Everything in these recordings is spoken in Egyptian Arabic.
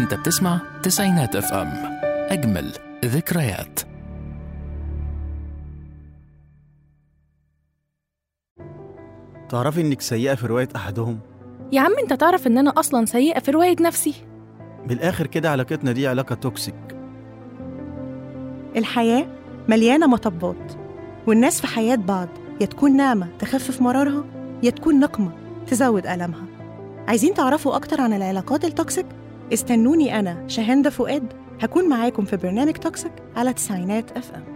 انت بتسمع تسعينات اف ام اجمل ذكريات تعرفي انك سيئة في رواية احدهم يا عم انت تعرف ان انا اصلا سيئة في رواية نفسي بالاخر كده علاقتنا دي علاقة توكسيك الحياة مليانة مطبات والناس في حياة بعض يا تكون نعمة تخفف مرارها يا تكون نقمة تزود ألمها عايزين تعرفوا أكتر عن العلاقات التوكسيك؟ استنوني أنا شاهندة فؤاد هكون معاكم في برنامج توكسيك على تسعينات اف ام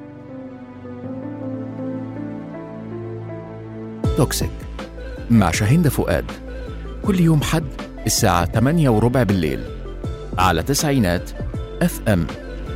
توكسيك مع شاهين فؤاد كل يوم حد الساعة 8 وربع بالليل على تسعينات اف ام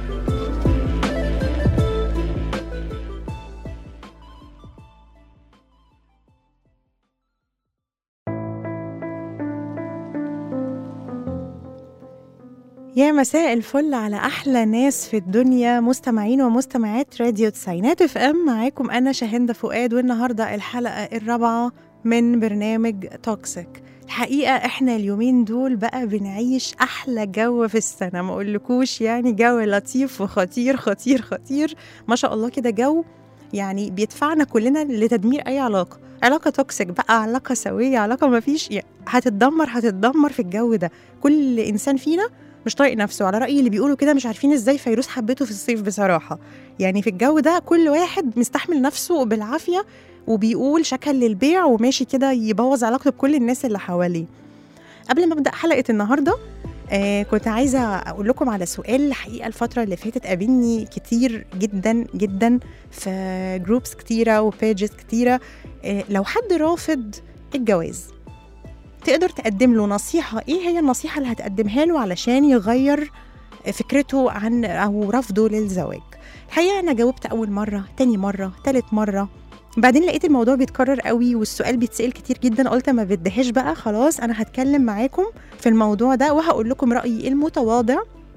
يا مساء الفل على أحلى ناس في الدنيا مستمعين ومستمعات راديو تسعينات اف ام معاكم أنا شاهندة فؤاد والنهاردة الحلقة الرابعة من برنامج توكسيك الحقيقة احنا اليومين دول بقى بنعيش أحلى جو في السنة ما أقولكوش يعني جو لطيف وخطير خطير خطير ما شاء الله كده جو يعني بيدفعنا كلنا لتدمير أي علاقة علاقة توكسيك بقى علاقة سوية علاقة ما فيش يعني هتتدمر هتتدمر في الجو ده كل إنسان فينا مش طايق نفسه على رأي اللي بيقولوا كده مش عارفين ازاي فيروز حبته في الصيف بصراحة يعني في الجو ده كل واحد مستحمل نفسه بالعافية وبيقول شكل للبيع وماشي كده يبوظ علاقته بكل الناس اللي حواليه قبل ما ابدا حلقه النهارده آه كنت عايزه اقول لكم على سؤال الحقيقه الفتره اللي فاتت قابلني كتير جدا جدا في جروبس كتيره وبيجز كتيره آه لو حد رافض الجواز تقدر تقدم له نصيحه ايه هي النصيحه اللي هتقدمها له علشان يغير فكرته عن او رفضه للزواج الحقيقه انا جاوبت اول مره تاني مره تالت مره بعدين لقيت الموضوع بيتكرر قوي والسؤال بيتسأل كتير جدا قلت ما بدهاش بقى خلاص انا هتكلم معاكم في الموضوع ده وهقول لكم رأيي المتواضع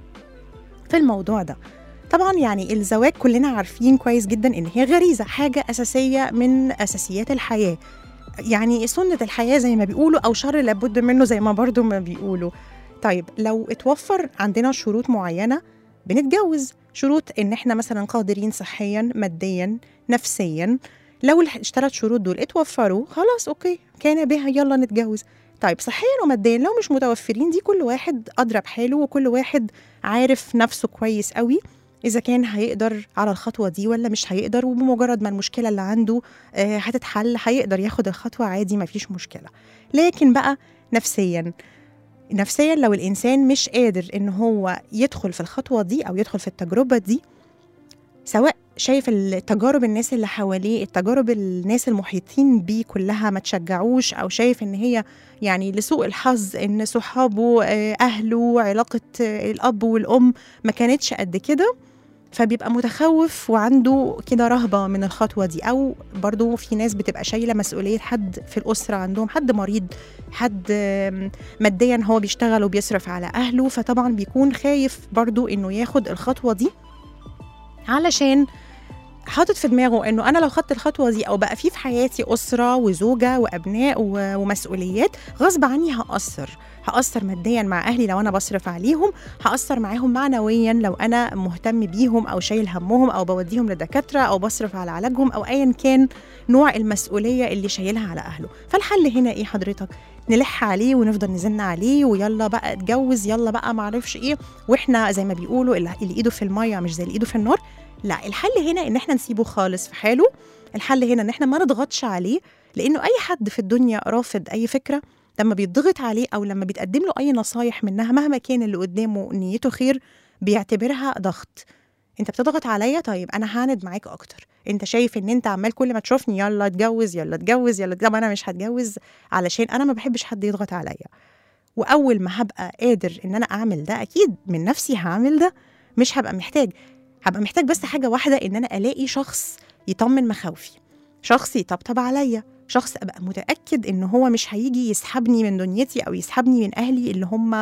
في الموضوع ده طبعا يعني الزواج كلنا عارفين كويس جدا ان هي غريزة حاجة أساسية من أساسيات الحياة يعني سنة الحياة زي ما بيقولوا أو شر لابد منه زي ما برضو ما بيقولوا طيب لو اتوفر عندنا شروط معينة بنتجوز شروط ان احنا مثلا قادرين صحيا ماديا نفسيا لو الثلاث شروط دول اتوفروا خلاص اوكي كان بها يلا نتجوز طيب صحيا وماديا لو مش متوفرين دي كل واحد ادرى بحاله وكل واحد عارف نفسه كويس قوي اذا كان هيقدر على الخطوه دي ولا مش هيقدر وبمجرد ما المشكله اللي عنده آه هتتحل هيقدر ياخد الخطوه عادي ما فيش مشكله لكن بقى نفسيا نفسيا لو الانسان مش قادر ان هو يدخل في الخطوه دي او يدخل في التجربه دي سواء شايف التجارب الناس اللي حواليه التجارب الناس المحيطين بيه كلها ما تشجعوش او شايف ان هي يعني لسوء الحظ ان صحابه اهله علاقه الاب والام ما كانتش قد كده فبيبقى متخوف وعنده كده رهبه من الخطوه دي او برضو في ناس بتبقى شايله مسؤوليه حد في الاسره عندهم حد مريض حد ماديا هو بيشتغل وبيصرف على اهله فطبعا بيكون خايف برضو انه ياخد الخطوه دي علشان حاطط في دماغه انه انا لو خدت الخطوه دي او بقى في في حياتي اسره وزوجه وابناء ومسؤوليات غصب عني هاثر هاثر ماديا مع اهلي لو انا بصرف عليهم هاثر معاهم معنويا لو انا مهتم بيهم او شايل همهم او بوديهم لدكاتره او بصرف على علاجهم او ايا كان نوع المسؤوليه اللي شايلها على اهله فالحل هنا ايه حضرتك نلح عليه ونفضل نزن عليه ويلا بقى اتجوز يلا بقى معرفش ايه واحنا زي ما بيقولوا اللي ايده في الميه مش زي اللي ايده في النار لا الحل هنا ان احنا نسيبه خالص في حاله الحل هنا ان احنا ما نضغطش عليه لانه اي حد في الدنيا رافض اي فكره لما بيتضغط عليه او لما بيتقدم له اي نصايح منها مهما كان اللي قدامه نيته خير بيعتبرها ضغط انت بتضغط عليا طيب انا هعند معاك اكتر انت شايف ان انت عمال كل ما تشوفني يلا اتجوز يلا اتجوز يلا اتجوز انا مش هتجوز علشان انا ما بحبش حد يضغط عليا واول ما هبقى قادر ان انا اعمل ده اكيد من نفسي هعمل ده مش هبقى محتاج هبقى محتاج بس حاجه واحده ان انا الاقي شخص يطمن مخاوفي شخص يطبطب عليا شخص ابقى متاكد ان هو مش هيجي يسحبني من دنيتي او يسحبني من اهلي اللي هم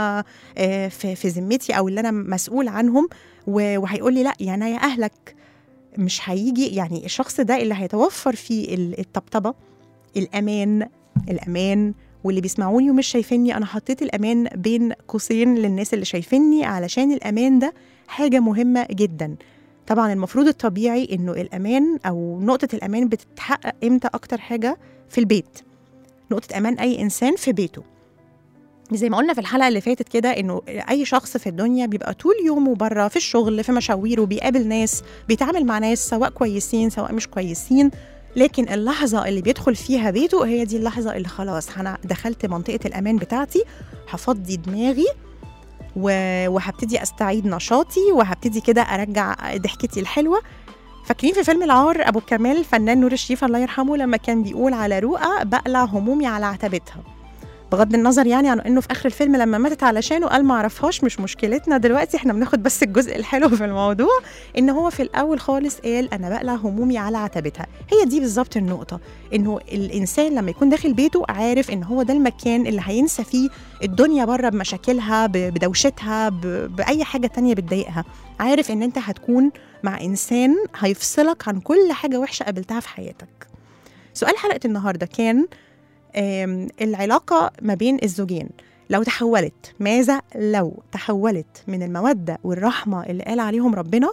في في ذمتي او اللي انا مسؤول عنهم وهيقول لي لا يعني يا اهلك مش هيجي يعني الشخص ده اللي هيتوفر فيه الطبطبه الامان الامان واللي بيسمعوني ومش شايفيني انا حطيت الامان بين قوسين للناس اللي شايفيني علشان الامان ده حاجه مهمه جدا طبعا المفروض الطبيعي انه الامان او نقطه الامان بتتحقق امتى اكتر حاجه في البيت نقطه امان اي انسان في بيته زي ما قلنا في الحلقه اللي فاتت كده انه اي شخص في الدنيا بيبقى طول يومه بره في الشغل في مشاويره بيقابل ناس بيتعامل مع ناس سواء كويسين سواء مش كويسين لكن اللحظة اللي بيدخل فيها بيته هي دي اللحظة اللي خلاص أنا دخلت منطقة الأمان بتاعتي هفضي دماغي و- وهبتدي أستعيد نشاطي وهبتدي كده أرجع ضحكتي الحلوة فاكرين في فيلم العار أبو كمال الفنان نور الشريف الله يرحمه لما كان بيقول على رؤى بقلع همومي على عتبتها بغض النظر يعني عن انه في اخر الفيلم لما ماتت علشانه قال ما اعرفهاش مش مشكلتنا دلوقتي احنا بناخد بس الجزء الحلو في الموضوع ان هو في الاول خالص قال انا بقلع همومي على عتبتها هي دي بالظبط النقطه انه الانسان لما يكون داخل بيته عارف ان هو ده المكان اللي هينسى فيه الدنيا بره بمشاكلها ب- بدوشتها ب- باي حاجه تانية بتضايقها عارف ان انت هتكون مع انسان هيفصلك عن كل حاجه وحشه قابلتها في حياتك سؤال حلقه النهارده كان آم، العلاقه ما بين الزوجين لو تحولت ماذا لو تحولت من المودة والرحمة اللي قال عليهم ربنا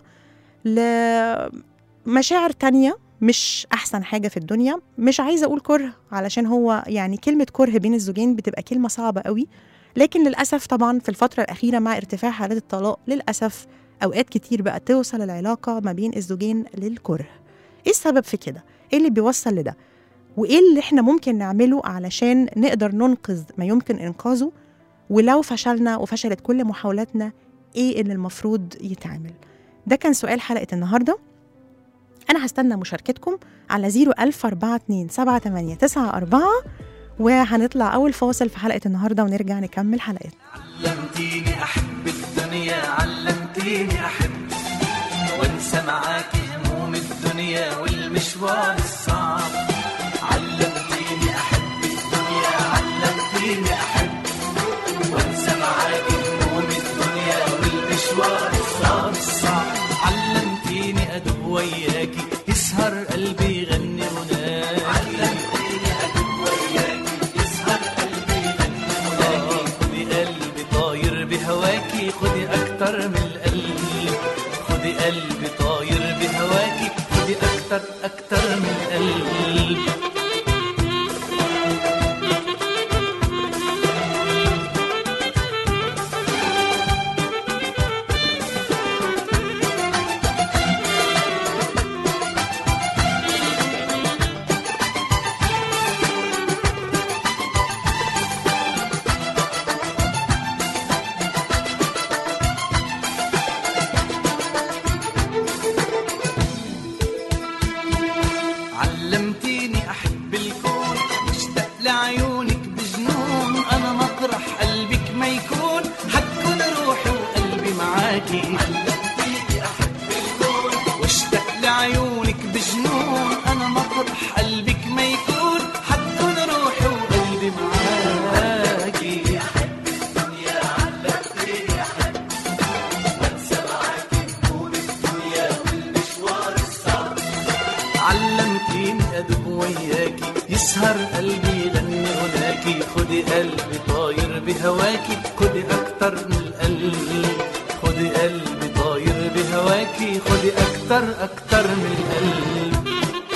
لمشاعر تانية مش أحسن حاجة في الدنيا مش عايزة أقول كره علشان هو يعني كلمة كره بين الزوجين بتبقى كلمة صعبة قوي لكن للأسف طبعا في الفترة الأخيرة مع ارتفاع حالات الطلاق للأسف أوقات كتير بقى توصل العلاقة ما بين الزوجين للكره إيه السبب في كده؟ إيه اللي بيوصل لده؟ وإيه اللي إحنا ممكن نعمله علشان نقدر ننقذ ما يمكن إنقاذه ولو فشلنا وفشلت كل محاولاتنا ايه اللي المفروض يتعمل ده كان سؤال حلقة النهاردة أنا هستنى مشاركتكم على 01042 وهنطلع أول فاصل في حلقة النهاردة ونرجع نكمل حلقتنا علمتيني احب الدنيا علمتيني احب وانسى معاكي هموم الدنيا والمشوار الصعب علمتيني احب الدنيا علمتيني احب وانسى معاكي هموم الدنيا والمشوار الصعب الصعب علمتيني ادب وياكي يسهر قلبي يغني هناك علمتيني ادب وياكي يسهر قلبي يغني هناك خدي قلبي طاير بهواكي خدي اكتر من القلب خدي قلبي طاير بهواكي خدي اكتر اكتر من القلب علمتيني احب الكون مشتاق لعيونك بجنون انا مطرح قلبك ما يكون حتكون روحي وقلبي معاكي علمتيني احب الكون واشتاق لعيونك بجنون انا مطرح قلبك ما يكون حتكون روحي وقلبي معاكي احب الدنيا علمتيني احب وانسى معاكي هموم الدنيا والمشوار الصعب علمتيني ادب وياكي يسهر قلبي يغني هناكي خدي قلبي طاير بهواكي خدي اكتر من القلب خدي قلبي طاير بهواكي خدي اكتر اكتر من القلب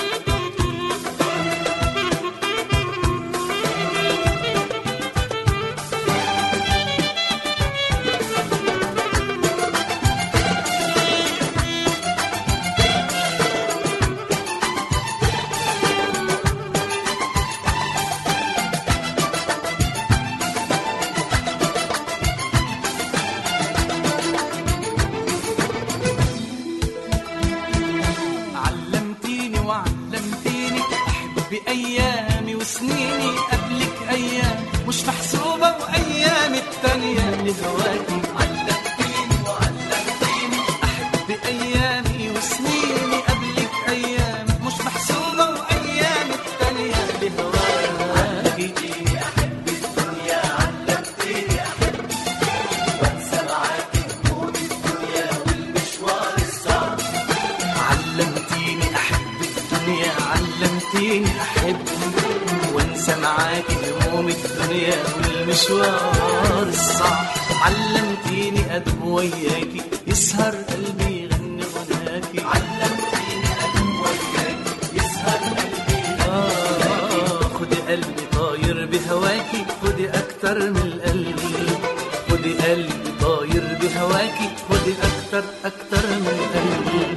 علمتيني وعلمتيني احب ايامي وسنيني قبلك ايام مش محسوبه وايام التانيه لهواكي علمتيني وعلمتيني احب ايامي وسنيني قبلك ايام مش محسوبه وايام التانيه لهواكي احب الدنيا علمتيني احب وانسى معاكي هموم الدنيا والمشوار الصعب علمتيني احب الدنيا علمتيني احب وانسى معاكي هموم هموم الدنيا والمشوار الصعب علمتيني ادب وياكي يسهر قلبي يغني غناكي علمتيني ادب وياكي يسهر قلبي آه خدي قلبي طاير بهواكي خدي اكتر من القلب خدي قلبي طاير بهواكي خدي اكتر اكتر من القلب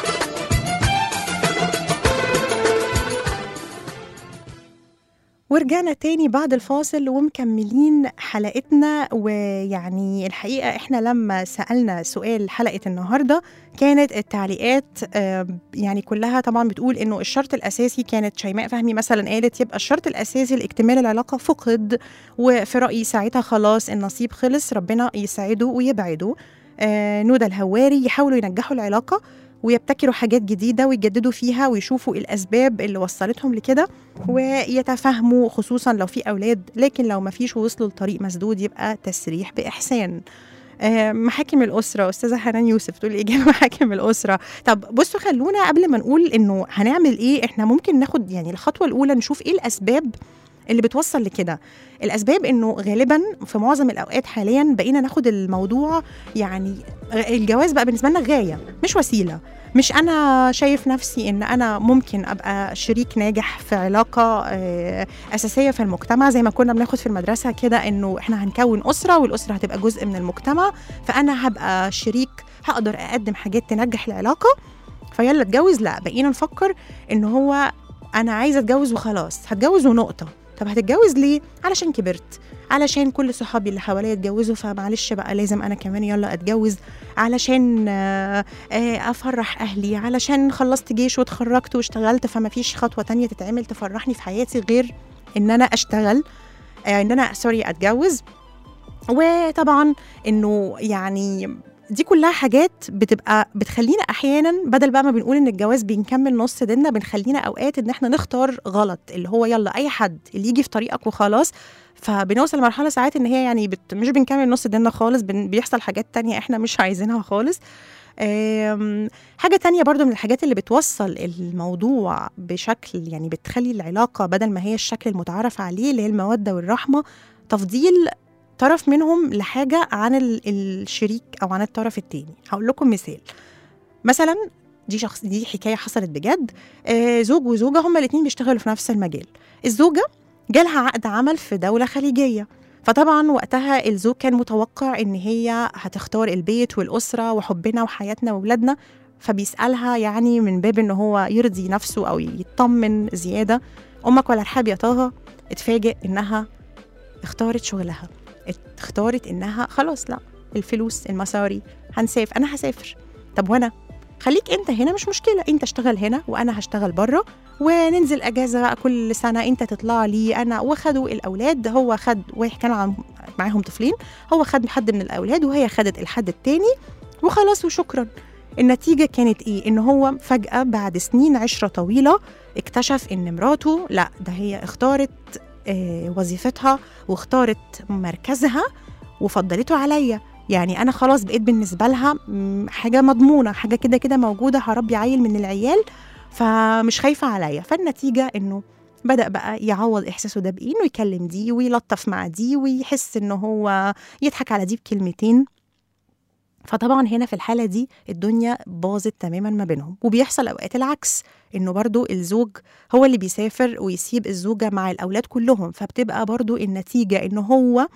ورجعنا تاني بعد الفاصل ومكملين حلقتنا ويعني الحقيقة احنا لما سألنا سؤال حلقة النهاردة كانت التعليقات آه، يعني كلها طبعا بتقول انه الشرط الاساسي كانت شيماء فهمي مثلا قالت يبقى الشرط الاساسي لاكتمال العلاقة فقد وفي رأيي ساعتها خلاص النصيب خلص ربنا يسعده ويبعده آه، نودا الهواري يحاولوا ينجحوا العلاقة ويبتكروا حاجات جديدة ويجددوا فيها ويشوفوا الأسباب اللي وصلتهم لكده ويتفاهموا خصوصا لو في أولاد لكن لو ما فيش ووصلوا لطريق مسدود يبقى تسريح بإحسان آه، محاكم الأسرة أستاذة حنان يوسف تقول إجابة محاكم الأسرة طب بصوا خلونا قبل ما نقول إنه هنعمل إيه إحنا ممكن ناخد يعني الخطوة الأولى نشوف إيه الأسباب اللي بتوصل لكده الأسباب إنه غالبا في معظم الأوقات حاليا بقينا ناخد الموضوع يعني الجواز بقى بالنسبة لنا غاية مش وسيلة مش انا شايف نفسي ان انا ممكن ابقى شريك ناجح في علاقه آه، اساسيه في المجتمع زي ما كنا بناخد في المدرسه كده انه احنا هنكون اسره والاسره هتبقى جزء من المجتمع فانا هبقى شريك هقدر اقدم حاجات تنجح العلاقه فيلا اتجوز لا بقينا نفكر ان هو انا عايزه اتجوز وخلاص هتجوز ونقطه طب هتتجوز ليه علشان كبرت علشان كل صحابي اللي حواليا اتجوزوا فمعلش بقى لازم انا كمان يلا اتجوز علشان آه، آه، افرح اهلي علشان خلصت جيش واتخرجت واشتغلت فما فيش خطوه تانية تتعمل تفرحني في حياتي غير ان انا اشتغل آه، ان انا سوري اتجوز وطبعا انه يعني دي كلها حاجات بتبقى بتخلينا احيانا بدل بقى ما بنقول ان الجواز بنكمل نص ديننا بنخلينا اوقات ان احنا نختار غلط اللي هو يلا اي حد اللي يجي في طريقك وخلاص فبنوصل لمرحله ساعات ان هي يعني بت مش بنكمل نص ديننا خالص بن بيحصل حاجات تانية احنا مش عايزينها خالص آم، حاجة تانية برضو من الحاجات اللي بتوصل الموضوع بشكل يعني بتخلي العلاقة بدل ما هي الشكل المتعارف عليه اللي هي المودة والرحمة تفضيل طرف منهم لحاجة عن ال- الشريك أو عن الطرف التاني هقول لكم مثال مثلا دي شخص دي حكاية حصلت بجد آه زوج وزوجة هما الاتنين بيشتغلوا في نفس المجال الزوجة جالها عقد عمل في دولة خليجية فطبعا وقتها الزوج كان متوقع ان هي هتختار البيت والاسره وحبنا وحياتنا واولادنا فبيسالها يعني من باب ان هو يرضي نفسه او يطمن زياده امك ولا رحاب يا طه اتفاجئ انها اختارت شغلها ات- اختارت انها خلاص لا الفلوس المصاري هنسافر انا هسافر طب وانا خليك انت هنا مش مشكله انت اشتغل هنا وانا هشتغل بره وننزل اجازه بقى كل سنه انت تطلع لي انا وخدوا الاولاد هو خد واحد كان عن- معاهم طفلين هو خد حد من الاولاد وهي خدت الحد التاني وخلاص وشكرا النتيجة كانت إيه؟ إن هو فجأة بعد سنين عشرة طويلة اكتشف إن مراته لا ده هي اختارت آه، وظيفتها واختارت مركزها وفضلته عليا يعني أنا خلاص بقيت بالنسبة لها مم، حاجة مضمونة حاجة كده كده موجودة هربي عيل من العيال فمش خايفة عليا فالنتيجة إنه بدأ بقى يعوض إحساسه ده بإيه إنه يكلم دي ويلطف مع دي ويحس إنه هو يضحك على دي بكلمتين فطبعا هنا في الحالة دي الدنيا باظت تماما ما بينهم وبيحصل أوقات العكس إنه برضو الزوج هو اللي بيسافر ويسيب الزوجة مع الأولاد كلهم فبتبقى برضو النتيجة إنه هو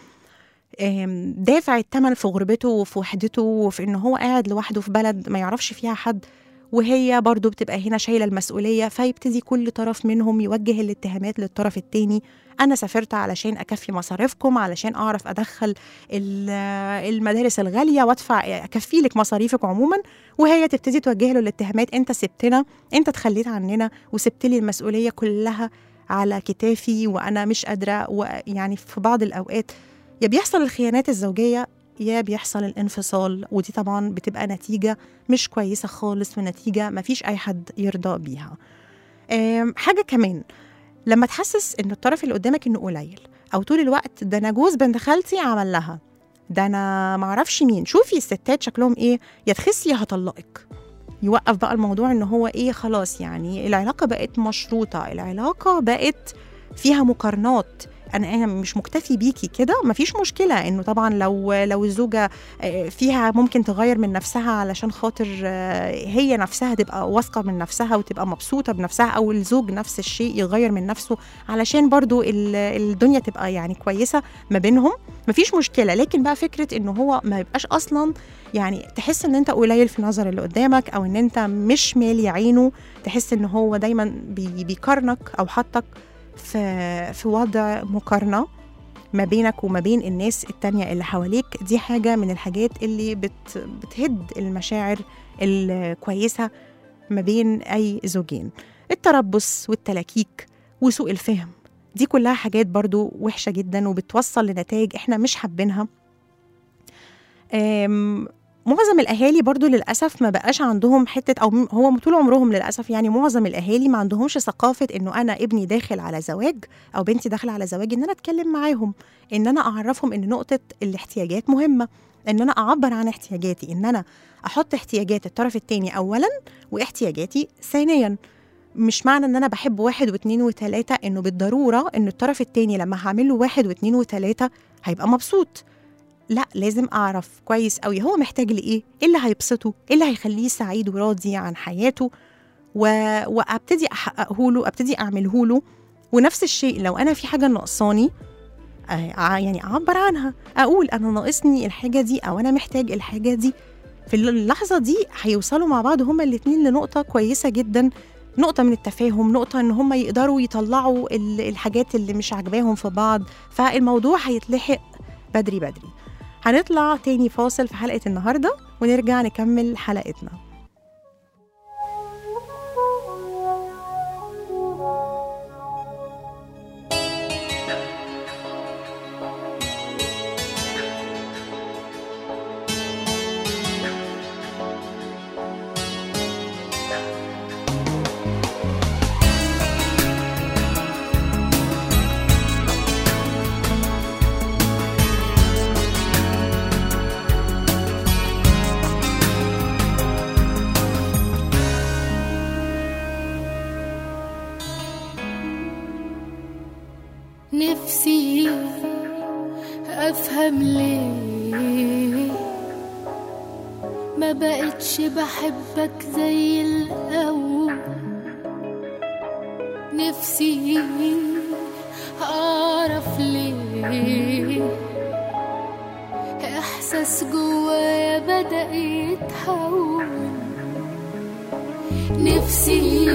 آم، دافع الثمن في غربته وفي وحدته وفي إنه هو قاعد لوحده في بلد ما يعرفش فيها حد وهي برضو بتبقى هنا شايلة المسؤولية فيبتدي كل طرف منهم يوجه الاتهامات للطرف التاني أنا سافرت علشان أكفي مصاريفكم علشان أعرف أدخل ال- المدارس الغالية وأدفع أكفي لك مصاريفك عموما وهي تبتدي توجه له الاتهامات أنت سبتنا أنت تخليت عننا وسبت لي المسؤولية كلها على كتافي وأنا مش قادرة ويعني في بعض الأوقات يا بيحصل الخيانات الزوجية يا بيحصل الانفصال ودي طبعا بتبقى نتيجة مش كويسة خالص ونتيجة مفيش أي حد يرضى بيها آم، حاجة كمان لما تحسس إن الطرف اللي قدامك إنه قليل أو طول الوقت ده أنا جوز بنت خالتي عمل لها ده أنا معرفش مين شوفي الستات شكلهم إيه يا تخسي يا هطلقك يوقف بقى الموضوع إن هو إيه خلاص يعني العلاقة بقت مشروطة العلاقة بقت فيها مقارنات انا انا مش مكتفي بيكي كده مفيش مشكله انه طبعا لو لو الزوجه آه، فيها ممكن تغير من نفسها علشان خاطر آه، هي نفسها تبقى واثقه من نفسها وتبقى مبسوطه بنفسها او الزوج نفس الشيء يغير من نفسه علشان برضو ال- الدنيا تبقى يعني كويسه ما بينهم مفيش مشكله لكن بقى فكره انه هو ما يبقاش اصلا يعني تحس ان انت قليل في نظر اللي قدامك او ان انت مش مالي عينه تحس ان هو دايما بي- بيقارنك او حطك في في وضع مقارنه ما بينك وما بين الناس التانية اللي حواليك دي حاجة من الحاجات اللي بت بتهد المشاعر الكويسة ما بين أي زوجين التربص والتلاكيك وسوء الفهم دي كلها حاجات برضو وحشة جدا وبتوصل لنتائج احنا مش حابينها أم، معظم الاهالي برضو للاسف ما بقاش عندهم حته او م- هو طول عمرهم للاسف يعني معظم الاهالي ما عندهمش ثقافه انه انا ابني داخل على زواج او بنتي داخله على زواج ان انا اتكلم معاهم ان انا اعرفهم ان نقطه الاحتياجات مهمه ان انا اعبر عن احتياجاتي ان انا احط احتياجات الطرف الثاني اولا واحتياجاتي ثانيا مش معنى ان انا بحب واحد واثنين وثلاثه انه بالضروره ان الطرف الثاني لما هعمل له واحد واثنين وثلاثه هيبقى مبسوط لا لازم اعرف كويس قوي هو محتاج لايه ايه اللي هيبسطه ايه اللي هيخليه سعيد وراضي عن حياته و... وابتدي احققه له ابتدي اعمله له ونفس الشيء لو انا في حاجه ناقصاني آه، يعني اعبر عنها اقول انا ناقصني الحاجه دي او انا محتاج الحاجه دي في اللحظه دي هيوصلوا مع بعض هما الاتنين لنقطه كويسه جدا نقطة من التفاهم نقطة إن هم يقدروا يطلعوا ال- الحاجات اللي مش عاجباهم في بعض فالموضوع هيتلحق بدري بدري هنطلع تاني فاصل في حلقة النهاردة ونرجع نكمل حلقتنا نفسي افهم ليه ما بقتش بحبك زي الاول نفسي اعرف ليه احساس جوايا بدا يتحول نفسي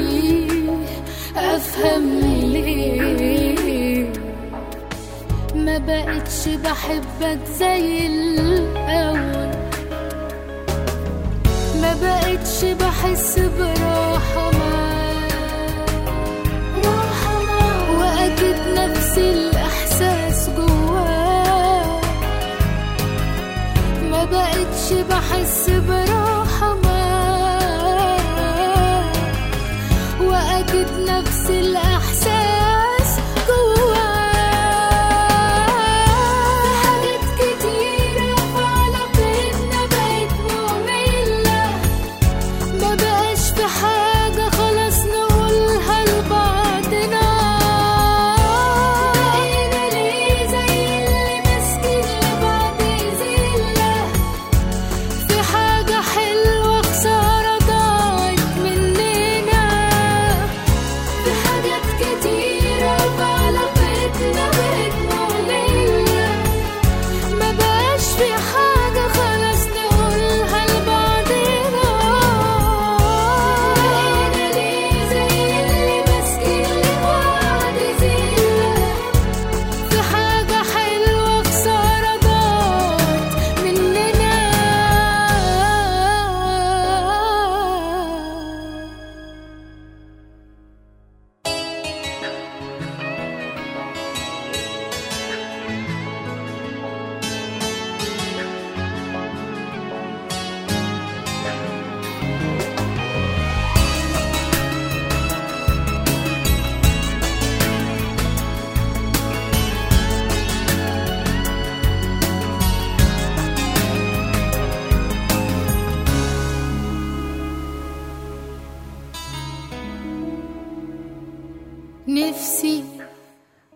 افهم ليه ما بقتش بحبك زي الاول ما بقتش بحس براحة معاك راحة معاك واكيد نفس الاحساس جواك ما بقتش بحس براحة معاك واكيد نفس الاحساس جواك حاجات كتيرة في علاقتنا بقت مملة ما بقاش في حاجة خلاص نقولها لبعضنا بقينا ليه زي اللي ماسكين لبعض زلة في حاجة حلوة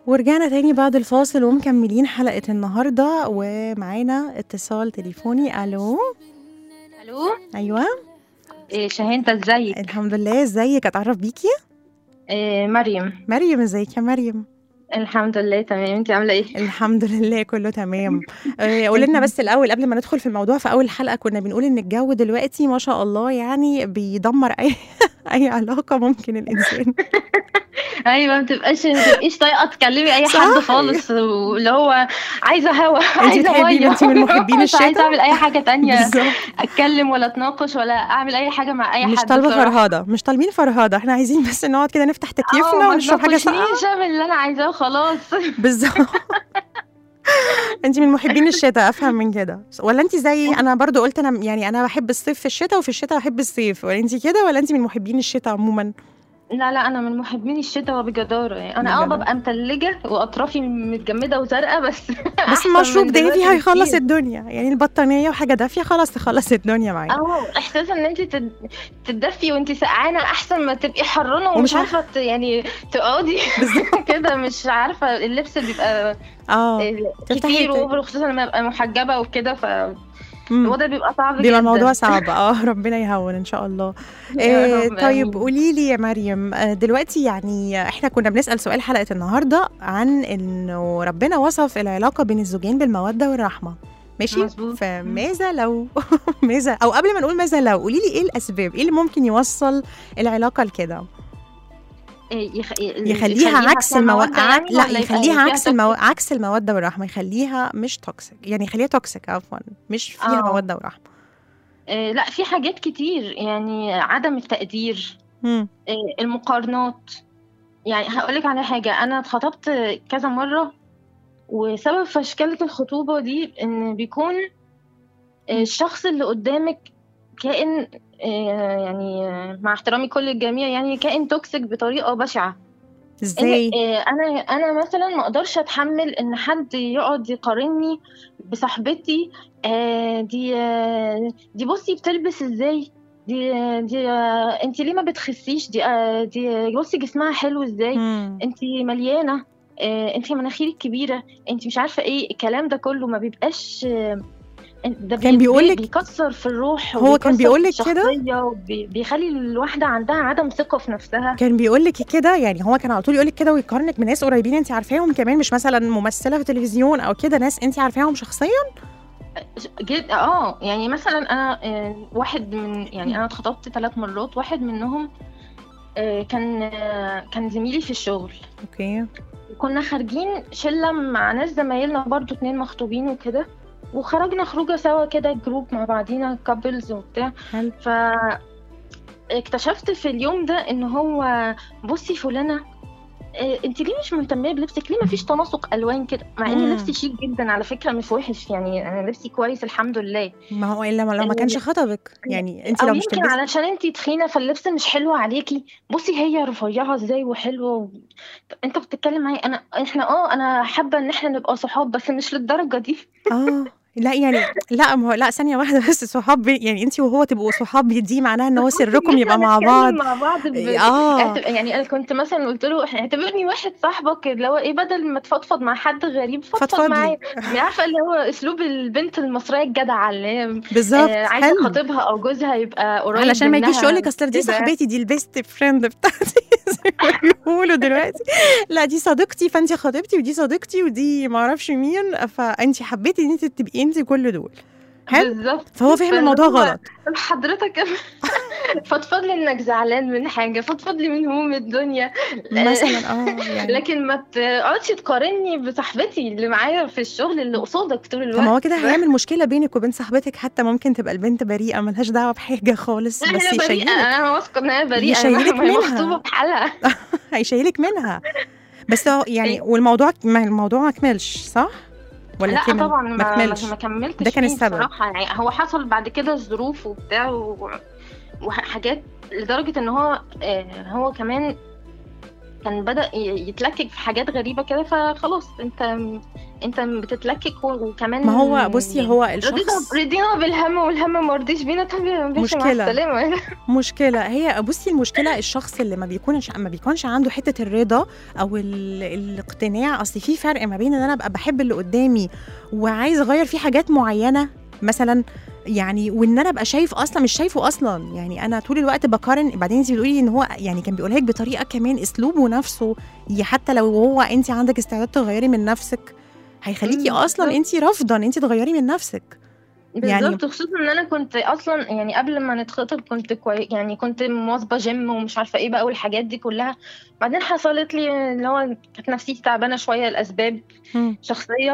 ورجعنا تاني بعد الفاصل ومكملين حلقة النهاردة ومعانا اتصال تليفوني ألو الو أيوة إيه شاهين انت ازيك الحمد لله ازيك أتعرف بيكي إيه مريم مريم ازيك يا مريم الحمد لله تمام انت عامله ايه الحمد لله كله تمام آه، قولي لنا بس الأول قبل ما ندخل في الموضوع في أول حلقة كنا بنقول إن الجو دلوقتي ما شاء الله يعني بيدمر أي أي علاقة ممكن الإنسان ايوه ما تبقاش ما تبقيش طايقه تكلمي اي صح. حد خالص واللي هو عايزه هوا عايزه بتحبي- ميه انت من محبين مش الشتا؟ عايزه اعمل اي حاجه تانية بالظبط اتكلم ولا اتناقش ولا اعمل اي حاجه مع اي حد مش طالبة بصراحة. فرهاضة مش طالبين فرهاضة احنا عايزين بس نقعد كده نفتح اه تكييفنا ما ونشرب حاجة ساقعة تناقشنيش اعمل اللي انا عايزاه وخلاص بالظبط انت من محبين الشتاء افهم من كده ولا انت زي انا برضو قلت انا يعني انا بحب الصيف في الشتاء وفي الشتاء بحب الصيف ولا انت كده ولا انت من محبين الشتاء عموما لا لا انا من محبين الشتاء وبجداره يعني انا اه بجدارة. ببقى متلجه واطرافي متجمده وزرقاء بس بس أحسن مشروب من دافي دلوقتي هيخلص بكتير. الدنيا يعني البطانية وحاجة دافية خلاص تخلص الدنيا معايا اه احساس ان انت تد- تتدفي وانت سقعانه احسن ما تبقي حرانه ومش ومش عارفه ت- يعني تقعدي كده مش عارفه اللبس بيبقى اه آه، تفتحي كتير ت- واوفر خصوصا لما ابقى محجبه وكده مم. فالوضع بيبقى صعب بيبقى جدا الموضوع صعب اه ربنا يهون ان شاء الله يا آه رب طيب آمين. قولي لي يا مريم آه دلوقتي يعني احنا كنا بنسأل سؤال حلقة النهاردة عن انه ربنا وصف العلاقة بين الزوجين بالمودة والرحمة ماشي مظبوط. فماذا لو ماذا او قبل ما نقول ماذا لو قولي لي ايه الاسباب ايه اللي ممكن يوصل العلاقة لكده إيه، يخ... يخليها عكس فيها المو... مودة عك... يعني لا ولا يبقى يخليها فيها عكس المو... toxic؟ عكس المودة والرحمة يخليها مش توكسيك يعني يخليها توكسيك عفوا مش فيها آه. مودة ورحمة إيه، لا في حاجات كتير يعني عدم التقدير مم. إيه، المقارنات يعني هقولك على حاجة أنا اتخطبت كذا مرة وسبب فشكلة الخطوبة دي إن بيكون الشخص اللي قدامك كائن آه، يعني آه، مع احترامي كل الجميع يعني كائن توكسيك بطريقة بشعة إن- ازاي آه، أنا أنا مثلا ما أقدرش أتحمل إن حد يقعد يقارني بصاحبتي آه، دي آه، دي بصي بتلبس إزاي دي دي آه، انت ليه ما بتخسيش دي آه، دي بصي جسمها حلو ازاي مم. انت مليانه آه، انت مناخيرك كبيره انت مش عارفه ايه الكلام ده كله ما بيبقاش آه، ده كان بي- بيقولك- بيكسر في الروح هو كان وبيكسر بيقولك في كده؟ الشخصية وبي- بيخلي الواحده عندها عدم ثقه في نفسها كان بيقول لك كده يعني هو كان على طول يقول لك كده ويقارنك بناس قريبين انت عارفاهم كمان مش مثلا ممثله في التلفزيون او كده ناس انت عارفاهم شخصيا جد اه يعني مثلا انا آه، واحد من يعني انا اتخطبت ثلاث مرات واحد منهم آه، كان آه، كان زميلي في الشغل اوكي كنا خارجين شلة مع ناس زمايلنا برضو اتنين مخطوبين وكده وخرجنا خروجه سوا كده جروب مع بعضينا كابلز وبتاع حلو ف اكتشفت في اليوم ده ان هو بصي فلانة إيه، انت ليه مش مهتمه بلبسك ليه مفيش تناسق الوان كده مع مم. ان لبسي شيك جدا على فكره مش وحش يعني انا لبسي كويس الحمد لله ما هو الا ما- لو ما كانش خطبك يعني انت او لو مش يمكن تلبسي علشان انت تخينه فاللبس مش حلو عليكي بصي هي رفيعه ازاي وحلوه و... انت بتتكلم معايا انا احنا اه انا حابه ان احنا نبقى صحاب بس مش للدرجه دي اه لا يعني لا ما هو لا ثانيه واحده بس صحاب بي- يعني انت وهو تبقوا صحاب دي معناها ان هو سركم إن يبقى إحنا مع نتكلم بعض مع بعض ب... اه اعتب- يعني انا كنت مثلا قلت له إحنا- اعتبرني واحد صاحبك اللي هو ايه بدل ما تفضفض مع حد غريب فضفض فضفض لي. معايا يعني عارفه اللي هو اسلوب البنت المصريه الجدعه اللي هي بالظبط آه، عايزه حلو خطيبها او جوزها يبقى قريب علشان ما يجيش منها يقول لك اصل دي كده. صاحبتي دي البيست فريند بتاعتي زي ما بيقولوا دلوقتي لا دي صديقتي فانت خطيبتي ودي صديقتي ودي ما اعرفش مين فانت حبيتي ان انت تبقي انت كل دول حلو بالظبط فهو فاهم فاللي الموضوع هو غلط حضرتك فضفض لي انك زعلان من حاجه فضفض لي من هموم الدنيا مثلا اه يعني لكن ما تقعدش تقارني بصاحبتي اللي معايا في الشغل اللي قصادك طول طب الوقت ما هو كده هيعمل مشكله بينك وبين صاحبتك حتى ممكن تبقى البنت بريئه ملهاش دعوه بحاجه خالص لا، بس هي بريئة يشيلك انا واثقه ان هي بريئه يشيلك ما هي منها. مخطوبه بحالها هيشيلك منها بس هو يعني والموضوع ما الموضوع ما كملش صح ولا لا كمل طبعا ما ما, كملش ما كملتش ده كان فيه السبب. بصراحه يعني هو حصل بعد كده ظروف وبتاع و- وحاجات لدرجه ان هو آه، هو كمان كان بدا ي- يتلكك في حاجات غريبه كده فخلاص انت انت بتتلكك و- وكمان ما هو بصي هو رضينا الشخص رضينا بالهم والهم ما رضيش بينا طب يا باشا مع مشكلة. السلامه مشكلة هي بصي المشكلة الشخص اللي ما بيكونش ما بيكونش عنده حتة الرضا أو ال... الاقتناع أصل في فرق ما بين إن أنا أبقى بحب اللي قدامي وعايز أغير فيه حاجات معينة مثلا يعني وان انا ابقى شايف اصلا مش شايفه اصلا يعني انا طول الوقت بقارن بعدين انت بتقولي ان هو يعني كان بيقولها لك بطريقه كمان اسلوبه نفسه ي- حتى لو هو انت عندك استعداد تغيري من نفسك هيخليكي مم، اصلا بالظبط. انت رافضه ان انت تغيري من نفسك يعني- بالظبط خصوصا ان انا كنت اصلا يعني قبل ما نتخطب كنت كوي يعني كنت مواظبه جيم ومش عارفه ايه بقى والحاجات دي كلها بعدين حصلت لي اللي هو كانت نفسيتي تعبانه شويه الاسباب مم. شخصيه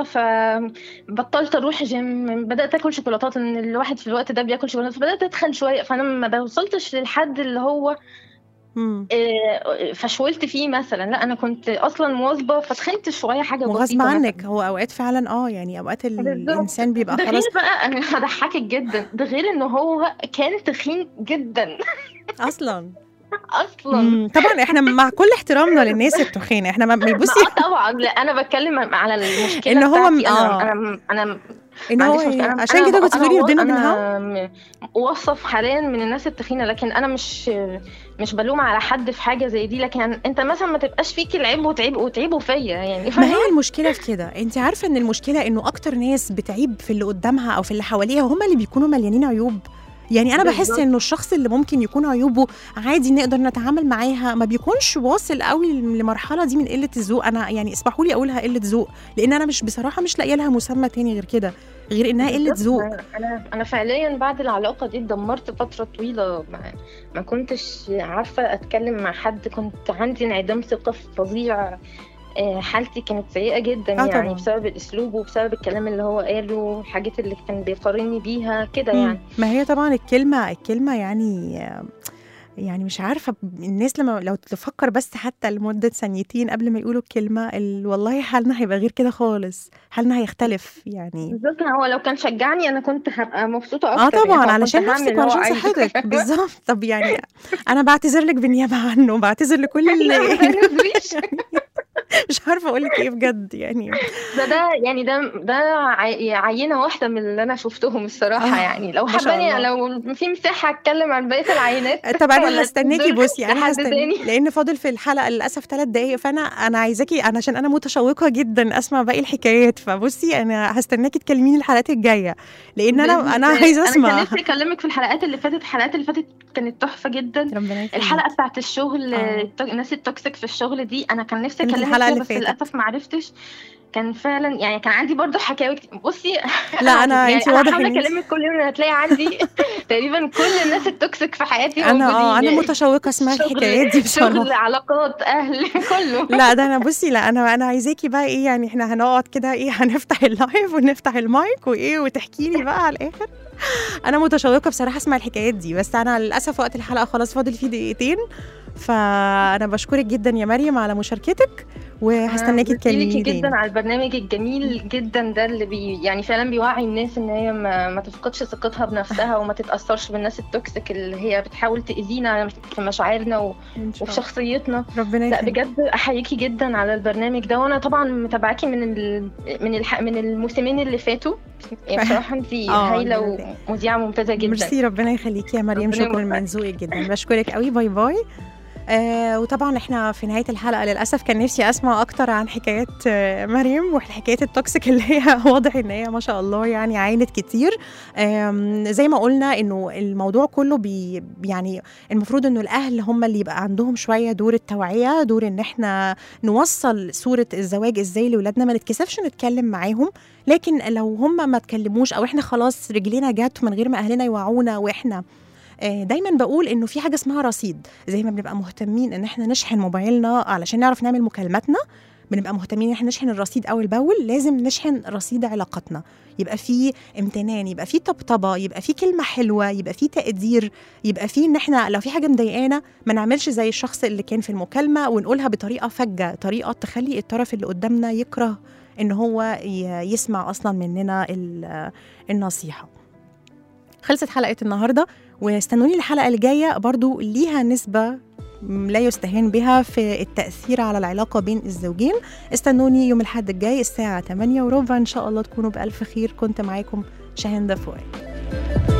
فبطلت اروح جيم بدات اكل شوكولاتات لان الواحد في الوقت ده بياكل شوكولاتات فبدات اتخن شويه فانا ما بوصلتش للحد اللي هو مم. آه، فشولت فيه مثلا لا انا كنت اصلا مواظبه فتخنت شويه حاجه وغصب بسيطه مثلاً. عنك هو اوقات فعلا اه يعني اوقات ال- بالظبط. الانسان بيبقى ده خلاص غير بقى انا هضحكك جدا ده غير ان هو كان تخين جدا اصلا اصلا مم. طبعا احنا مع كل احترامنا للناس التخينه احنا ما بصي ما- آه طبعا لا انا بتكلم على المشكله إن هو م- بتاعتي آه. انا انا انا ان ما هو عنديش مشكلة. أنا- عشان أنا كده ب- كنت أنا تقولي و- يرضينا أنا بالهوا م- اوصف حاليا من الناس التخينه لكن انا مش مش بلوم على حد في حاجه زي دي لكن انت مثلا ما تبقاش فيك العيب وتعيب وتعيبوا فيا يعني ما فاهمة؟ هي المشكله في كده انت عارفه ان المشكله انه اكتر ناس بتعيب في اللي قدامها او في اللي حواليها هم اللي بيكونوا مليانين عيوب يعني انا بحس بالظبط. انه الشخص اللي ممكن يكون عيوبه عادي نقدر نتعامل معاها ما بيكونش واصل قوي للمرحله دي من قله الذوق انا يعني اسمحوا لي اقولها قله ذوق لان انا مش بصراحه مش لاقيه لها مسمى تاني غير كده غير انها قله بالظبط. ذوق انا انا فعليا بعد العلاقه دي اتدمرت فتره طويله ما, ما كنتش عارفه اتكلم مع حد كنت عندي انعدام ثقه فظيع آه، حالتي كانت سيئه جدا آه يعني طبعاً. بسبب الاسلوب وبسبب الكلام اللي هو قاله الحاجات اللي كان بيقارني بيها كده مم. يعني ما هي طبعا الكلمة الكلمة يعني يعني مش عارفة الناس لما لو تفكر بس حتى لمدة ثانيتين قبل ما يقولوا الكلمة ال- والله حالنا هيبقى غير كده خالص حالنا هيختلف يعني بالظبط هو لو كان شجعني انا كنت هبقى مبسوطه اه اكتر طبعا يعني علشان كنت هعمل نفسك اللي هو وعلشان عايزه. صحتك بالظبط طب يعني انا بعتذر لك بالنيابة عنه بعتذر لكل لا، اللي ما تنزليش. مش عارفة اقول لك ايه بجد يعني ده ده يعني ده ده عي- عينه واحده من اللي انا شفتهم الصراحه آه، يعني لو ما شاء حباني الله. لو في مساحه اتكلم عن بقيه العينات طب انا ولا هستناكي دول بصي انا لحد هستنى تاني؟ لان فاضل في الحلقه للاسف ثلاث دقايق فانا انا عايزاكي انا عشان انا متشوقه جدا اسمع باقي الحكايات فبصي انا هستناكي تكلميني الحلقات الجايه لان انا بإذن انا الله. عايزه انا اسمع كان نفسي اكلمك في الحلقات اللي فاتت الحلقات اللي فاتت كانت تحفه جدا ربنا يخليك. الحلقه بتاعت الشغل آه. التو- الناس التوكسيك في الشغل دي انا كان نفسي كانت اكلمك الحلقة فيها اللي بس فاتت. للاسف ما عرفتش كان فعلا يعني كان عندي برضو حكاوي كتير. بصي لا انا يعني انت انا واضح هحاول ان انت- اكلمك كل يوم هتلاقي عندي تقريبا كل الناس التوكسيك في حياتي انا اه موجودين. انا متشوقه اسمع شغل- الحكايات دي شغل بصراحه علاقات اهل كله لا ده انا بصي لا انا انا عايزاكي بقى ايه يعني احنا هنقعد كده ايه هنفتح اللايف ونفتح المايك وايه وتحكي لي بقى على الاخر انا متشوقه بصراحه اسمع الحكايات دي بس انا للاسف وقت الحلقه خلاص فاضل فيه دقيقتين فانا بشكرك جدا يا مريم على مشاركتك وهستناكي ميرسي ليكي تكلميني جدا تاني على البرنامج الجميل جدا ده اللي بي يعني فعلا بيوعي الناس ان هي ما, ما تفقدش ثقتها بنفسها وما تتاثرش بالناس التوكسيك اللي هي بتحاول تاذينا في مشاعرنا و- إن شاء وفي الله. شخصيتنا ربنا لا يخليك بجد احييكي جدا على البرنامج ده وانا طبعا متابعاكي من ال... من الح... من الموسمين اللي فاتوا يعني بصراحه انت آه، هايله الحمد ومذيعه ممتازه جدا ميرسي ربنا يخليكي يا مريم ربنا شكرا يوفقك. من ذوقك جدا بشكرك قوي باي باي آه وطبعا احنا في نهايه الحلقه للاسف كان نفسي اسمع اكتر عن حكايات آه مريم والحكايات التوكسيك اللي هي واضح ان هي ما شاء الله يعني عانت كتير آم، زي ما قلنا انه الموضوع كله بي يعني المفروض انه الاهل هم اللي يبقى عندهم شويه دور التوعيه دور ان احنا نوصل صوره الزواج ازاي لاولادنا ما نتكسفش نتكلم معاهم لكن لو هم ما اتكلموش او احنا خلاص رجلينا جت من غير ما اهلنا يوعونا واحنا آه، دايما بقول انه في حاجه اسمها رصيد زي ما بنبقى مهتمين ان احنا نشحن موبايلنا علشان نعرف نعمل مكالماتنا بنبقى مهتمين ان احنا نشحن الرصيد اول باول لازم نشحن رصيد علاقتنا يبقى في امتنان يبقى في طبطبه يبقى في كلمه حلوه يبقى في تقدير يبقى في ان احنا لو في حاجه مضايقانا ما نعملش زي الشخص اللي كان في المكالمه ونقولها بطريقه فجه طريقه تخلي الطرف اللي قدامنا يكره ان هو ي- يسمع اصلا مننا ال- النصيحه خلصت حلقه النهارده واستنوني الحلقه اللي جايه برضو ليها نسبه لا يستهان بها في التأثير على العلاقة بين الزوجين استنوني يوم الأحد الجاي الساعة 8 وربع إن شاء الله تكونوا بألف خير كنت معاكم شاهندة فؤاد